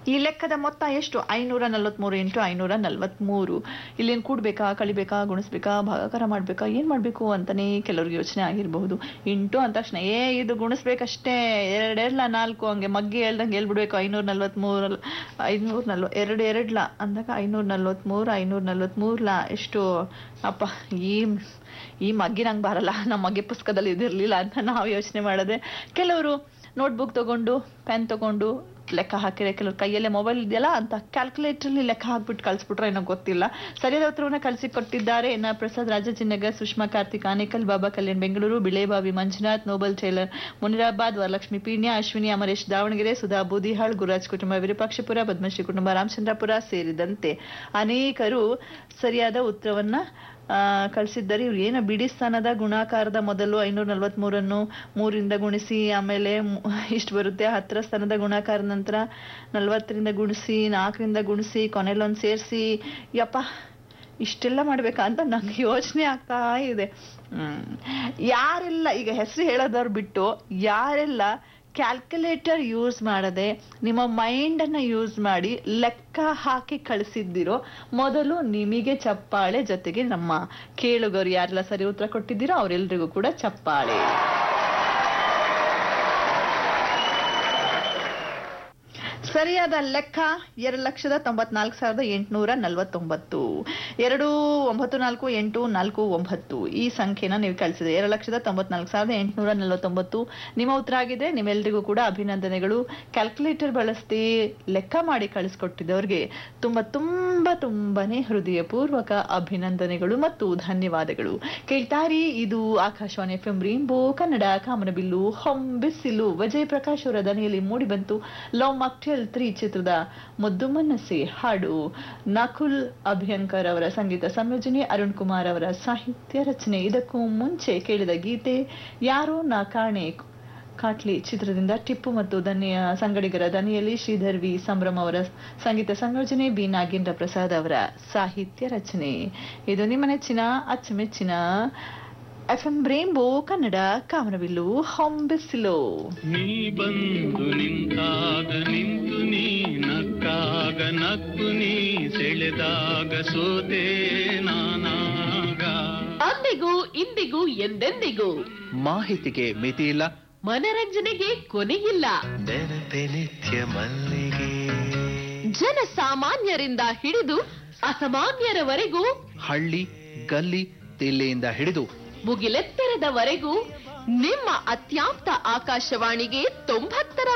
ಈ ಲೆಕ್ಕದ ಮೊತ್ತ ಎಷ್ಟು ಐನೂರ ನಲ್ವತ್ಮೂರು ಇಂಟು ಐನೂರ ನಲ್ವತ್ಮೂರು ಇಲ್ಲೇನು ಕೂಡ್ಬೇಕಾ ಕಳಿಬೇಕಾ ಗುಣಿಸ್ಬೇಕಾ ಭಾಗಾಕಾರ ಮಾಡ್ಬೇಕಾ ಏನ್ ಮಾಡ್ಬೇಕು ಅಂತಾನೆ ಕೆಲವ್ರಿಗೆ ಯೋಚನೆ ಆಗಿರಬಹುದು ಇಂಟು ಅಂದ ತಕ್ಷಣ ಏ ಇದು ಗುಣಿಸ್ಬೇಕಷ್ಟೇ ಎರಡೆರಡ್ಲ ನಾಲ್ಕು ಹಂಗೆ ಮಗ್ಗಿ ಹೇಳ್ದಂಗೆ ಹೇಳ್ಬಿಡ್ಬೇಕು ಐನೂರ ನಲ್ವತ್ಮೂರಲ್ಲ ಐನೂರ ನಲ್ವ ಎರಡು ಎರಡ್ಲ ಅಂದಾಗ ಐನೂರ ನಲ್ವತ್ಮೂರು ಐನೂರ ನಲ್ವತ್ಮೂರ್ಲ ಎಷ್ಟು ಅಪ್ಪ ಈ ಈ ಮಗ್ಗಿ ನಂಗೆ ಬರಲ್ಲ ನಮ್ಮ ಮಗ್ಗಿ ಪುಸ್ತಕದಲ್ಲಿ ಇದಿರ್ಲಿಲ್ಲ ಅಂತ ನಾವು ಯೋಚನೆ ಮಾಡೋದೆ ಕೆಲವರು ನೋಟ್ಬುಕ್ ತಗೊಂಡು ಪೆನ್ ತಗೊಂಡು ಲೆಕ್ಕ ಹಾಕಿದ್ರೆ ಕೆಲವ್ರು ಕೈಯಲ್ಲೇ ಮೊಬೈಲ್ ಇದೆಯಲ್ಲ ಅಂತ ಕ್ಯಾಲ್ಕುಲೇಟರ್ಲಿ ಲೆಕ್ಕ ಹಾಕ್ಬಿಟ್ಟು ಕಳಿಸ್ಬಿಟ್ರೆ ಏನೋ ಗೊತ್ತಿಲ್ಲ ಸರಿಯಾದ ಉತ್ತರವನ್ನ ಕಳಿಸಿ ಕೊಟ್ಟಿದ್ದಾರೆ ಎನ್ ಆರ್ ಪ್ರಸಾದ್ ರಾಜಚಿನ್ನಗ ಸುಷ್ಮಾ ಕಾರ್ತಿಕ್ ಆನೇಕಲ್ ಬಾಬಾ ಕಲ್ಯಾಣ್ ಬೆಂಗಳೂರು ಬಿಳೆಬಾವಿ ಮಂಜುನಾಥ್ ನೋಬಲ್ ಟೈಲರ್ ಮುನಿರಾಬಾದ್ ವರಲಕ್ಷ್ಮಿ ಪೀಣ್ಯ ಅಶ್ವಿನಿ ಅಮರೇಶ್ ದಾವಣಗೆರೆ ಸುಧಾ ಬೂದಿಹಾಳ್ ಗುರುರಾಜ್ ಕುಟುಂಬ ವಿರೂಪಾಕ್ಷಪುರ ಪದ್ಮಶ್ರೀ ಕುಟುಂಬ ರಾಮಚಂದ್ರಪುರ ಸೇರಿದಂತೆ ಅನೇಕರು ಸರಿಯಾದ ಉತ್ತರವನ್ನ ಆ, ಕಳಿಸಿದ್ದಾರೆ ಇವ್ರು ಏನು ಬಿಡಿ ಸ್ಥಾನದ ಗುಣಾಕಾರದ ಮೊದಲು ಐನೂರ ನಲ್ವತ್ಮೂರನ್ನು ಮೂರಿಂದ ಗುಣಿಸಿ ಆಮೇಲೆ ಮು- ಇಷ್ಟು ಬರುತ್ತೆ ಹತ್ತರ ಸ್ಥಾನದ ಗುಣಾಕಾರ ನಂತರ ನಲ್ವತ್ತರಿಂದ ಗುಣಿಸಿ ನಾಲ್ಕರಿಂದ ಗುಣಿಸಿ ಕೊನೆಲೊಂದು ಸೇರಿಸಿ ಯಪ್ಪ ಇಷ್ಟೆಲ್ಲ ಮಾಡ್ಬೇಕಾ ಅಂತ ನಂಗೆ ಯೋಚನೆ ಆಗ್ತಾ ಇದೆ ಹ್ಮ್ ಯಾರೆಲ್ಲ ಈಗ ಹೆಸರು ಹೇಳೋದವ್ರು ಬಿಟ್ಟು ಯಾರೆಲ್ಲ ಕ್ಯಾಲ್ಕುಲೇಟರ್ ಯೂಸ್ ಮಾಡದೆ ನಿಮ್ಮ ಮೈಂಡ್ ಅನ್ನ ಯೂಸ್ ಮಾಡಿ ಲೆಕ್ಕ ಹಾಕಿ ಕಳಿಸಿದ್ದೀರೋ ಮೊದಲು ನಿಮಗೆ ಚಪ್ಪಾಳೆ ಜೊತೆಗೆ ನಮ್ಮ ಕೇಳುಗರು ಯಾರೆಲ್ಲ ಸರಿ ಉತ್ತರ ಕೊಟ್ಟಿದ್ದೀರೋ ಅವರೆಲ್ಲರಿಗೂ ಕೂಡ ಚಪ್ಪಾಳೆ ಸರಿಯಾದ ಲೆಕ್ಕ ಎರಡು ಲಕ್ಷದ ತೊಂಬತ್ನಾಲ್ಕು ಸಾವಿರದ ಎಂಟುನೂರ ನಲವತ್ತೊಂಬತ್ತು ಎರಡು ಒಂಬತ್ತು ನಾಲ್ಕು ಎಂಟು ನಾಲ್ಕು ಒಂಬತ್ತು ಈ ಸಂಖ್ಯೆನ ನೀವು ಕಳಿಸಿದೆ ಎರಡು ಲಕ್ಷದ ತೊಂಬತ್ನಾಲ್ಕು ಸಾವಿರದ ಎಂಟುನೂರ ನಲವತ್ತೊಂಬತ್ತು ನಿಮ್ಮ ಉತ್ತರ ಆಗಿದೆ ನಿಮ್ಮೆಲ್ಲರಿಗೂ ಕೂಡ ಅಭಿನಂದನೆಗಳು ಕ್ಯಾಲ್ಕುಲೇಟರ್ ಬಳಸಿ ಲೆಕ್ಕ ಮಾಡಿ ಕಳಿಸ್ಕೊಟ್ಟಿದ್ದವ್ರಿಗೆ ತುಂಬಾ ತುಂಬಾ ತುಂಬಾನೇ ಹೃದಯಪೂರ್ವಕ ಅಭಿನಂದನೆಗಳು ಮತ್ತು ಧನ್ಯವಾದಗಳು ಕೇಳ್ತಾರಿ ಇದು Akashvani F M rainbow Kannada ಕಾಮನಬಿಲ್ಲು ಹೊಂಬಿಸಿಲು ವಿಜಯ್ ಪ್ರಕಾಶ್ ಅವರ ದನಿಯಲ್ಲಿ ಮೂಡಿಬಂತು ಲವ್ ಮಕ್ಟೆಲ್ ತ್ರೀ ಚಿತ್ರದ ಮುದ್ದು ಮನಸ್ಸೆ ಹಾಡು ನಕುಲ್ ಅಭ್ಯಂಕರ್ ಅವರ ಸಂಗೀತ ಸಂಯೋಜನೆ ಅರುಣ್ ಕುಮಾರ್ ಅವರ ಸಾಹಿತ್ಯ ರಚನೆ ಇದಕ್ಕೂ ಮುಂಚೆ ಕೇಳಿದ ಗೀತೆ ಯಾರೋ ನಾ ಕಾಣೆ ಕಾಟ್ಲಿ ಚಿತ್ರದಿಂದ ಟಿಪ್ಪು ಮತ್ತು ದನಿಯ ಸಂಗಡಿಗರ ದನಿಯಲ್ಲಿ ಶ್ರೀಧರ್ ವಿ ಸಂಭ್ರಮ್ ಅವರ ಸಂಗೀತ ಸಂಯೋಜನೆ ಬಿ ನಾಗೇಂದ್ರ ಪ್ರಸಾದ್ ಅವರ ಸಾಹಿತ್ಯ ರಚನೆ ಇದು ನಿಮ್ಮ ನೆಚ್ಚಿನ ಅಚ್ಚುಮೆಚ್ಚಿನ ಎಫ್ ಎಂ ಬ್ರೇಂಬೋ ಕನ್ನಡ ಕಾಮನಬಿಲ್ಲು ಹೊಂಬಿಸಿಲು ನೀ ಬಂದು ನಿಂತಾಗ ನಿಂತು ನೀ ನಕ್ಕಾಗ ನಕ್ಕು ನೀ ಸೆಳೆದಾಗ ಸೋತೆ ನಾನಾಗ ಅಂದಿಗೂ ಇಂದಿಗೂ ಎಂದೆಂದಿಗೂ ಮಾಹಿತಿಗೆ ಮಿತಿಯಿಲ್ಲ ಮನರಂಜನೆಗೆ ಕೊನೆಯಿಲ್ಲ ನೆನಪೆ ನಿತ್ಯ ಮಲ್ಲಿಗೆ ಜನಸಾಮಾನ್ಯರಿಂದ ಹಿಡಿದು ಅಸಾಮಾನ್ಯರವರೆಗೂ ಹಳ್ಳಿ ಗಲ್ಲಿ ತಿಲ್ಲೆಯಿಂದ ಹಿಡಿದು ಮುಗಿಲೆತ್ತರದವರೆಗೂ ನಿಮ್ಮ ಅತ್ಯಾಪ್ತ ಆಕಾಶವಾಣಿಗೆ ತೊಂಬತ್ತರ